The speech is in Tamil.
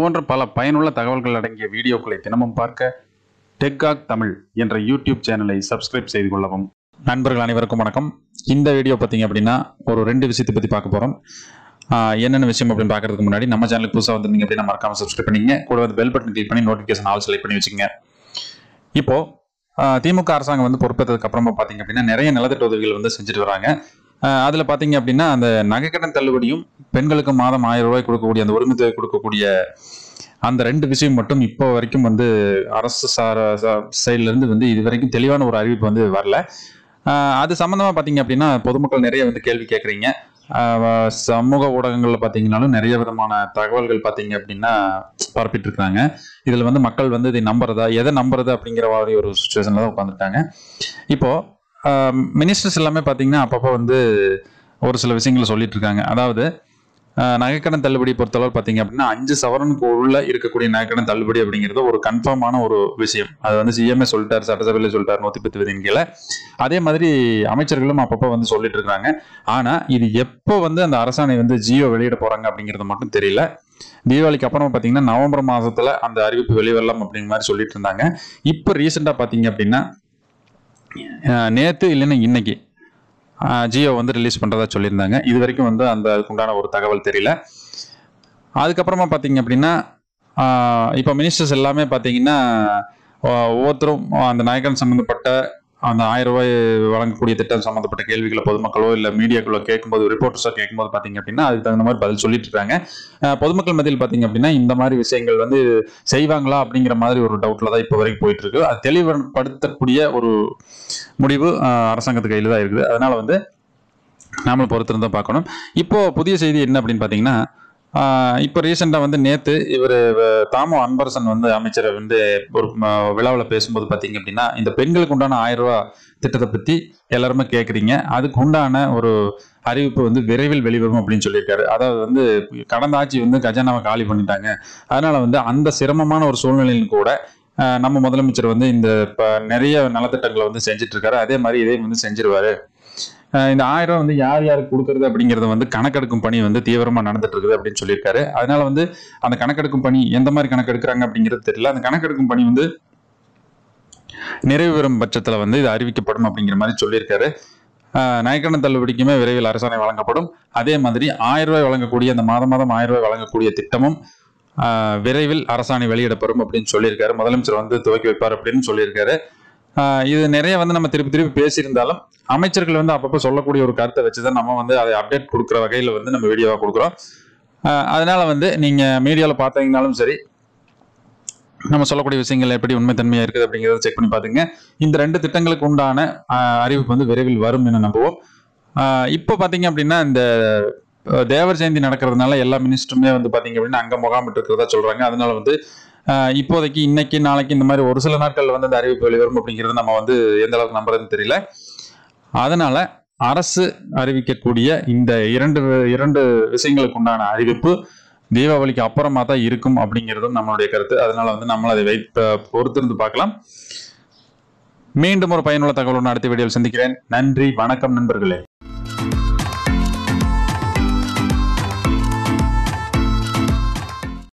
போன்ற பல பயனுள்ள தகவல்கள் அடங்கிய வீடியோக்களை தினமும் பார்க்க டெக்காக் தமிழ் என்ற யூடியூப் சேனலை சப்ஸ்கிரைப் செய்து கொள்ளவும் நண்பர்கள் அனைவருக்கும் வணக்கம் இந்த வீடியோ பார்த்தீங்க அப்படின்னா ஒரு ரெண்டு விஷயத்தை பற்றி பார்க்க போகிறோம் என்னென்ன விஷயம் அப்படின்னு பார்க்கறதுக்கு முன்னாடி நம்ம சேனலுக்கு புதுசாக வந்திருந்தீங்க அப்படின்னா மறக்காம சப்ஸ்கிரைப் பண்ணிங்க கூட வந்து பெல் பட்டன் கிளிக் பண்ணி நோட்டிஃபிகேஷன் ஆல் செலக்ட் பண்ணி வச்சுங்க இப்போ ஆஹ் திமுக அரசாங்கம் வந்து பொறுப்பேற்றதுக்கு அப்புறமா பார்த்தீங்க அப்படின்னா நிறைய நலத்திட்ட உதவிகள் வந்து செஞ்சுட்டு வராங்க ஆஹ் அதுல பாத்தீங்க அப்படின்னா அந்த நகைக்கடன் தள்ளுபடியும் பெண்களுக்கு மாதம் ஆயிரம் ரூபாய் கொடுக்கக்கூடிய அந்த உரிமை தொகை கொடுக்கக்கூடிய அந்த ரெண்டு விஷயம் மட்டும் இப்போ வரைக்கும் வந்து அரசு சார சைட்ல இருந்து வந்து இது வரைக்கும் தெளிவான ஒரு அறிவிப்பு வந்து வரல ஆஹ் அது சம்பந்தமா பாத்தீங்க அப்படின்னா பொதுமக்கள் நிறைய வந்து கேள்வி கேட்குறீங்க சமூக ஊடகங்கள்ல பாத்தீங்கன்னாலும் நிறைய விதமான தகவல்கள் பாத்தீங்க அப்படின்னா பரப்பிட்டு இருக்காங்க இதுல வந்து மக்கள் வந்து இதை நம்புறதா எதை நம்புறது அப்படிங்கிற மாதிரி ஒரு சுச்சுவேஷன்ல தான் உட்காந்துருக்காங்க இப்போ மினிஸ்டர்ஸ் எல்லாமே பார்த்தீங்கன்னா அப்பப்போ வந்து ஒரு சில விஷயங்களை சொல்லிட்டு இருக்காங்க அதாவது ஆஹ் நகைக்கடன் தள்ளுபடி பொறுத்தளவு பார்த்தீங்க அப்படின்னா அஞ்சு சவரனுக்கு உள்ள இருக்கக்கூடிய நகைக்கடன் தள்ளுபடி அப்படிங்கிறது ஒரு கன்ஃபார்மான ஒரு விஷயம் அது வந்து சிஎம்ஏ சொல்லிட்டார் சட்டசபையில் சொல்லிட்டார் நூற்றி பத்து விதின் கீழே அதே மாதிரி அமைச்சர்களும் அப்பப்போ வந்து சொல்லிட்டு இருக்காங்க ஆனால் இது எப்போ வந்து அந்த அரசாணை வந்து ஜியோ வெளியிட போறாங்க அப்படிங்கிறது மட்டும் தெரியல தீபாவளிக்கு அப்புறமா பார்த்தீங்கன்னா நவம்பர் மாசத்துல அந்த அறிவிப்பு வெளிவரலாம் அப்படிங்கிற மாதிரி சொல்லிட்டு இருந்தாங்க இப்போ ரீசெண்டாக பார்த்தீங்க அப்படின்னா அஹ் நேத்து இல்லைன்னா இன்னைக்கு அஹ் ஜியோ வந்து ரிலீஸ் பண்றதா சொல்லியிருந்தாங்க இது வரைக்கும் வந்து அந்த அதுக்குண்டான ஒரு தகவல் தெரியல அதுக்கப்புறமா பார்த்தீங்க அப்படின்னா அஹ் இப்போ மினிஸ்டர்ஸ் எல்லாமே பார்த்தீங்கன்னா அஹ் ஒவ்வொருத்தரும் அந்த நாயக்கன் சம்மந்தப்பட்ட அந்த ஆயிரம் ரூபாய் வழங்கக்கூடிய திட்டம் சம்மந்தப்பட்ட கேள்விகளை பொதுமக்களோ இல்லை மீடியாக்களோ கேட்கும்போது ரிப்போர்ட்டர்ஸோ கேட்கும்போது பார்த்தீங்க அப்படின்னா அதுக்கு தகுந்த மாதிரி பதில் சொல்லிட்டு இருக்காங்க அஹ் பொதுமக்கள் மத்தியில் பார்த்தீங்க அப்படின்னா இந்த மாதிரி விஷயங்கள் வந்து செய்வாங்களா அப்படிங்கிற மாதிரி ஒரு டவுட்ல தான் இப்போ வரைக்கும் போயிட்டு இருக்கு அது தெளிவுபடுத்தக்கூடிய ஒரு முடிவு அஹ், அரசாங்கத்து கையில் தான் இருக்குது அதனால வந்து நாமளும் பொறுத்திருந்தா பார்க்கணும் இப்போ புதிய செய்தி என்ன அப்படின்னு பார்த்தீங்கன்னா ஆஹ், இப்போ ரீசெண்டாக வந்து நேத்து இவர் தாமோ அன்பரசன் வந்து அமைச்சரை வந்து ஒரு விழாவில் பேசும்போது பார்த்தீங்க அப்படின்னா இந்த பெண்களுக்கு உண்டான ஆயிரம் ரூபாய் திட்டத்தை பற்றி எல்லாருமே கேட்குறீங்க அதுக்கு உண்டான ஒரு அறிவிப்பு வந்து விரைவில் வெளிவரும் அப்படின்னு சொல்லியிருக்காரு அதாவது வந்து கடந்த ஆட்சி வந்து கஜானாவை காலி பண்ணிட்டாங்க அதனால வந்து அந்த சிரமமான ஒரு சூழ்நிலையிலும் கூட ஆஹ், நம்ம முதலமைச்சர் வந்து இந்த ப- நிறைய நலத்திட்டங்களை வந்து செஞ்சுட்டு இருக்காரு அதே மாதிரி இதையும் வந்து செஞ்சிருவாரு ஆஹ் இந்த ஆயிரம் வந்து யார் யாருக்கு கொடுக்கறது அப்படிங்கறது வந்து கணக்கெடுக்கும் பணி வந்து தீவிரமா நடந்துட்டு இருக்குது அப்படின்னு சொல்லியிருக்காரு அதனால வந்து அந்த கணக்கெடுக்கும் பணி எந்த மாதிரி கணக்கெடுக்கிறாங்க அப்படிங்கிறது தெரியல அந்த கணக்கெடுக்கும் பணி வந்து நிறைவு பெறும் பட்சத்துல வந்து இது அறிவிக்கப்படும் அப்படிங்கிற மாதிரி சொல்லியிருக்காரு ஆஹ் நகைக்கடன் தள்ளுபடிக்குமே விரைவில் அரசாணை வழங்கப்படும் அதே மாதிரி ஆயிரம் ரூபாய் வழங்கக்கூடிய அந்த மாதம் மாதம் ஆயிரம் ரூபாய் வழங்கக்கூடிய திட்டமும் ஆஹ் விரைவில் அரசாணை வெளியிடப்படும் அப்படின்னு சொல்லியிருக்காரு முதலமைச்சர் வந்து துவக்கி வைப்பார் அப்படின்னு சொல்லியிருக்காரு ஆஹ் இது நிறைய வந்து நம்ம திருப்பி திருப்பி பேசியிருந்தாலும் அமைச்சர்கள் வந்து அப்பப்போ சொல்லக்கூடிய ஒரு கருத்தை வச்சுதான் நம்ம வந்து அதை அப்டேட் கொடுக்குற வகையில் வந்து நம்ம வீடியோவாக கொடுக்குறோம் ஆஹ் அதனால வந்து நீங்க மீடியாவில் பார்த்தீங்கனாலும் சரி நம்ம சொல்லக்கூடிய விஷயங்கள் எப்படி உண்மைத்தன்மையா இருக்குது அப்படிங்கிறத செக் பண்ணி பாத்துங்க இந்த ரெண்டு திட்டங்களுக்கு உண்டான ஆஹ், அறிவிப்பு வந்து விரைவில் வரும் என நம்புவோம் ஆஹ், இப்போ பாத்தீங்க அப்படின்னா இந்த அஹ், தேவர் ஜெயந்தி நடக்கிறதுனால எல்லா மினிஸ்டருமே வந்து பாத்தீங்க அப்படின்னா அங்க முகாமிட்டு இருக்கிறதா சொல்றாங்க அதனால வந்து ஆஹ், இப்போதைக்கு இன்னைக்கு நாளைக்கு இந்த மாதிரி ஒரு சில நாட்கள் வந்து இந்த அறிவிப்பு வெளிவரும் அப்படிங்கிறது நம்ம வந்து எந்த அளவுக்கு நம்புறதுன்னு தெரியல அதனால அரசு அறிவிக்கக்கூடிய இந்த இரண்டு இரண்டு விஷயங்களுக்கு உண்டான அறிவிப்பு தீபாவளிக்கு அப்புறமா தான் இருக்கும் அப்படிங்கிறதும் நம்மளுடைய கருத்து அதனால வந்து நம்ம அதை வைத்து பொறுத்திருந்து பார்க்கலாம் மீண்டும் ஒரு பயனுள்ள தகவலுடன் அடுத்த வீடியோவில் சந்திக்கிறேன் நன்றி வணக்கம் நண்பர்களே